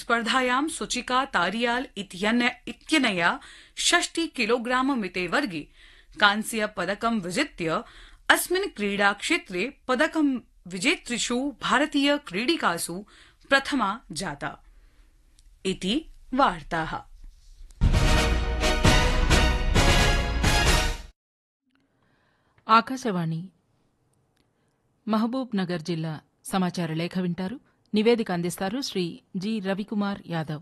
स्पर्धायां सुचिका तारियाल इत्यनया षष्टि किलोग्राम मिते वर्गे कांस्य पदकं विजित्य अस्मिन् क्रीडाक्षेत्रे पदकं विजेतृषु भारतीय क्रीडिकासु प्रथमा जाता इति वार्ताः ఆకాశవాణి మహబూబ్ నగర్ జిల్లా సమాచార లేఖ వింటారు నివేదిక అందిస్తారు శ్రీ జి రవికుమార్ యాదవ్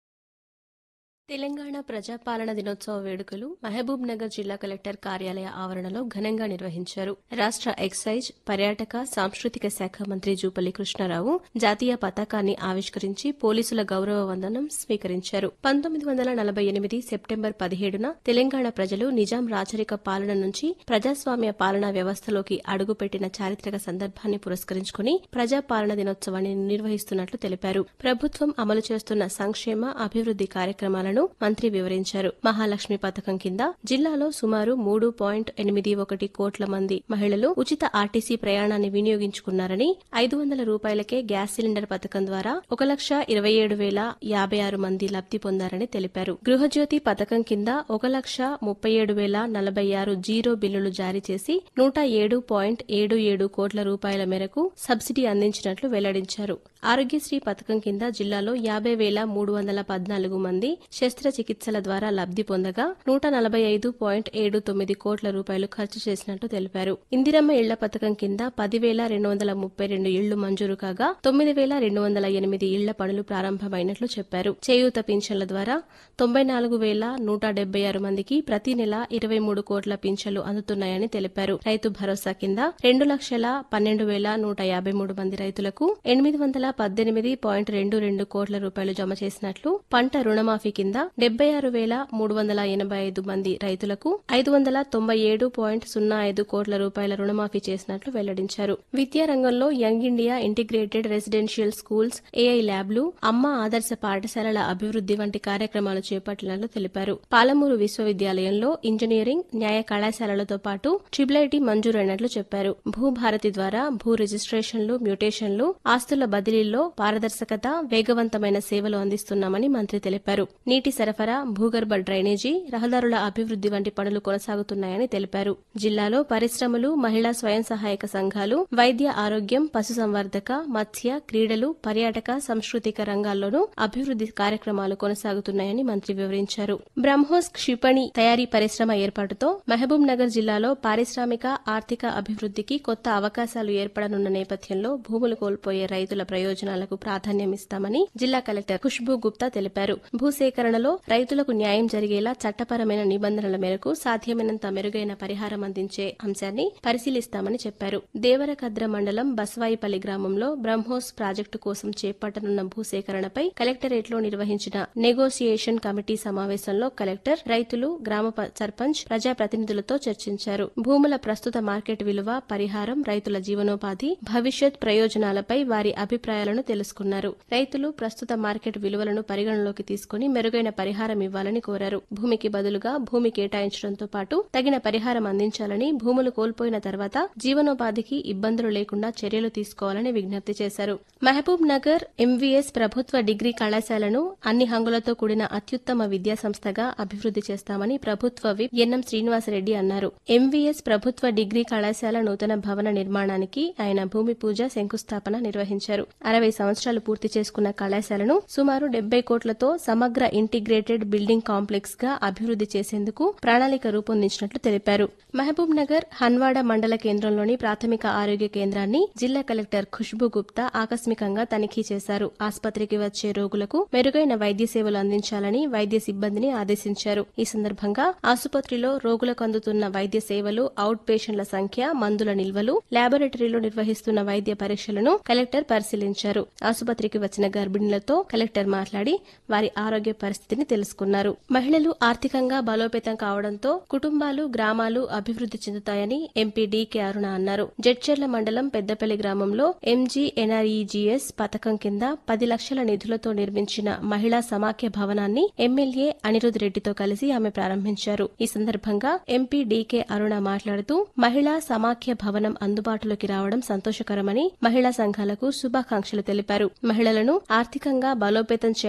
తెలంగాణ ప్రజాపాలన దినోత్సవ వేడుకలు మహబూబ్ నగర్ జిల్లా కలెక్టర్ కార్యాలయ ఆవరణలో ఘనంగా నిర్వహించారు రాష్ట ఎక్సైజ్ పర్యాటక సాంస్కృతిక శాఖ మంత్రి జూపల్లి కృష్ణారావు జాతీయ పతాకాన్ని ఆవిష్కరించి పోలీసుల గౌరవ వందనం స్వీకరించారు పంతొమ్మిది వందల నలభై ఎనిమిది సెప్టెంబర్ పదిహేడున తెలంగాణ ప్రజలు నిజాం రాచరిక పాలన నుంచి ప్రజాస్వామ్య పాలనా వ్యవస్థలోకి అడుగుపెట్టిన చారిత్రక సందర్భాన్ని పురస్కరించుకుని ప్రజాపాలన దినోత్సవాన్ని నిర్వహిస్తున్నట్లు తెలిపారు ప్రభుత్వం అమలు చేస్తున్న సంక్షేమ అభివృద్ది కార్యక్రమాలను మంత్రి వివరించారు మహాలక్ష్మి పథకం కింద జిల్లాలో సుమారు మూడు పాయింట్ ఎనిమిది ఒకటి కోట్ల మంది మహిళలు ఉచిత ఆర్టీసీ ప్రయాణాన్ని వినియోగించుకున్నారని ఐదు వందల రూపాయలకే గ్యాస్ సిలిండర్ పథకం ద్వారా ఒక లక్ష ఇరవై ఏడు వేల యాభై ఆరు మంది లబ్ది పొందారని తెలిపారు గృహజ్యోతి పథకం కింద ఒక లక్ష ముప్పై ఏడు వేల నలభై ఆరు జీరో బిల్లులు జారీ చేసి నూట ఏడు పాయింట్ ఏడు ఏడు కోట్ల రూపాయల మేరకు సబ్సిడీ అందించినట్లు వెల్లడించారు ఆరోగ్యశ్రీ పథకం కింద జిల్లాలో యాభై వేల మూడు వందల పద్నాలుగు మంది శస్త్రచికిత్సల ద్వారా లబ్ది పొందగా నూట నలభై ఐదు పాయింట్ ఏడు తొమ్మిది కోట్ల రూపాయలు ఖర్చు చేసినట్టు తెలిపారు ఇందిరమ్మ ఇళ్ల పథకం కింద పదివేల రెండు వందల ముప్పై రెండు ఇళ్లు మంజూరు కాగా తొమ్మిది వేల రెండు వందల ఎనిమిది ఇళ్ల పనులు ప్రారంభమైనట్లు చెప్పారు చేయూత పింఛన్ల ద్వారా తొంభై నాలుగు వేల నూట డెబ్బై ఆరు మందికి ప్రతి నెల ఇరవై మూడు కోట్ల పింఛన్లు అందుతున్నాయని తెలిపారు రైతు భరోసా కింద రెండు లక్షల పన్నెండు వేల నూట యాభై మూడు మంది రైతులకు ఎనిమిది వందల పద్దెనిమిది పాయింట్ రెండు రెండు కోట్ల రూపాయలు జమ చేసినట్లు పంట రుణమాఫీ కింద డెబ్బై ఆరు వేల మూడు వందల ఎనభై ఐదు మంది రైతులకు ఐదు వందల తొంభై ఏడు పాయింట్ సున్నా ఐదు కోట్ల రూపాయల రుణమాఫీ చేసినట్లు వెల్లడించారు విద్యా రంగంలో young India integrated residential schools AI ల్యాబ్లు అమ్మ ఆదర్శ పాఠశాలల అభివృద్ది వంటి కార్యక్రమాలు చేపట్టినట్లు తెలిపారు పాలమూరు విశ్వవిద్యాలయంలో ఇంజనీరింగ్ న్యాయ కళాశాలలతో పాటు ట్రిపుల్ ఐటీ మంజూరైనట్లు చెప్పారు భూభారతి ద్వారా భూ రిజిస్ట్రేషన్లు మ్యూటేషన్లు ఆస్తుల బదిలీల్లో పారదర్శకత వేగవంతమైన సేవలు అందిస్తున్నామని మంత్రి తెలిపారు నీటి సరఫరా భూగర్భ డ్రైనేజీ రహదారుల అభివృద్ది వంటి పనులు కొనసాగుతున్నాయని తెలిపారు జిల్లాలో పరిశ్రమలు మహిళా స్వయం సహాయక సంఘాలు వైద్య ఆరోగ్యం పశుసంవర్ధక మత్స్య క్రీడలు పర్యాటక సాంస్కృతిక రంగాల్లోనూ అభివృద్ది కార్యక్రమాలు కొనసాగుతున్నాయని మంత్రి వివరించారు బ్రహ్మోస్ క్షిపణి తయారీ పరిశ్రమ ఏర్పాటుతో మహబూబ్ నగర్ జిల్లాలో పారిశ్రామిక ఆర్థిక అభివృద్దికి కొత్త అవకాశాలు ఏర్పడనున్న నేపథ్యంలో భూములు కోల్పోయే రైతుల ప్రయోజనాలకు ప్రాధాన్యమిస్తామని జిల్లా కలెక్టర్ ఖుష్బూ గుప్తా తెలిపారు భూసేకరణలో రైతులకు న్యాయం జరిగేలా చట్టపరమైన నిబంధనల మేరకు సాధ్యమైనంత మెరుగైన పరిహారం అందించే అంశాన్ని పరిశీలిస్తామని చెప్పారు దేవరకద్ర మండలం బస్వాయిపల్లి గ్రామంలో బ్రహ్మోస్ ప్రాజెక్టు కోసం చేపట్టనున్న భూసేకరణపై కలెక్టరేట్లో నిర్వహించిన నెగోసియేషన్ కమిటీ సమావేశంలో కలెక్టర్ రైతులు గ్రామ ప- సర్పంచ్ ప్రజాప్రతినిధులతో చర్చించారు భూముల ప్రస్తుత మార్కెట్ విలువ పరిహారం రైతుల జీవనోపాధి భవిష్యత్ ప్రయోజనాలపై వారి అభిప్రాయాలను తెలుసుకున్నారు రైతులు ప్రస్తుత మార్కెట్ విలువలను పరిగణలోకి తీసుకుని మెరుగైన పరిహారం ఇవ్వాలని కోరారు భూమికి బదులుగా భూమి కేటాయించడంతో పాటు తగిన పరిహారం అందించాలని భూములు కోల్పోయిన తర్వాత జీవనోపాధికి ఇబ్బందులు లేకుండా చర్యలు తీసుకోవాలని విజ్ఞప్తి చేశారు మహబూబ్ నగర్ ఎంవీఎస్ ప్రభుత్వ డిగ్రీ కళాశాలను అన్ని హంగులతో కూడిన అత్యుత్తమ విద్యా సంస్థగా అభివృద్ది చేస్తామని ప్రభుత్వ విప్ ఎన్ఎం శ్రీనివాసరెడ్డి అన్నారు ఎంవీఎస్ ప్రభుత్వ డిగ్రీ కళాశాల నూతన భవన నిర్మాణానికి ఆయన భూమి పూజ శంకుస్థాపన నిర్వహించారు అరవై సంవత్సరాలు పూర్తి చేసుకున్న కళాశాలను సుమారు డెబ్బై కోట్లతో సమగ్ర ఇంటిగ్రేటెడ్ బిల్డింగ్ కాంప్లెక్స్ గా అభివృద్ది చేసేందుకు ప్రణాళిక రూపొందించినట్లు తెలిపారు మహబూబ్ నగర్ హన్వాడ మండల కేంద్రంలోని ప్రాథమిక ఆరోగ్య కేంద్రాన్ని జిల్లా కలెక్టర్ ఖుష్బూ గుప్తా ఆకస్మికంగా తనిఖీ చేశారు ఆసుపత్రికి వచ్చే రోగులకు మెరుగైన వైద్య సేవలు అందించాలని వైద్య సిబ్బందిని ఆదేశించారు ఈ సందర్భంగా ఆసుపత్రిలో రోగులకు అందుతున్న వైద్య సేవలు అవుట్ పేషెంట్ల సంఖ్య మందుల నిల్వలు ల్యాబొరేటరీలో నిర్వహిస్తున్న వైద్య పరీక్షలను కలెక్టర్ పరిశీలించారు ఆసుపత్రికి వచ్చిన గర్భిణులతో కలెక్టర్ మాట్లాడి వారి ఆరోగ్య పరిస్థితిని తెలుసుకున్నారు మహిళలు ఆర్థికంగా బలోపేతం కావడంతో కుటుంబాలు గ్రామాలు అభివృద్ది చెందుతాయని ఎంపీ డీకే అరుణ అన్నారు జడ్చర్ల మండలం పెద్దపల్లి గ్రామంలో ఎంజీ ఎన్ఆర్ఈజీఎస్ పథకం కింద పది లక్షల నిధులతో నిర్మించిన మహిళా సమాఖ్య భవనాన్ని ఎమ్మెల్యే అనిరుద్ రెడ్డితో కలిసి ఆమె ప్రారంభించారు ఈ సందర్భంగా ఎంపీ డీకే అరుణ మాట్లాడుతూ మహిళా సమాఖ్య భవనం అందుబాటులోకి రావడం సంతోషకరమని మహిళా సంఘాలకు శుభాకాంక్షలు తెలిపారు మహిళలను ఆర్థికంగా బలోపేతం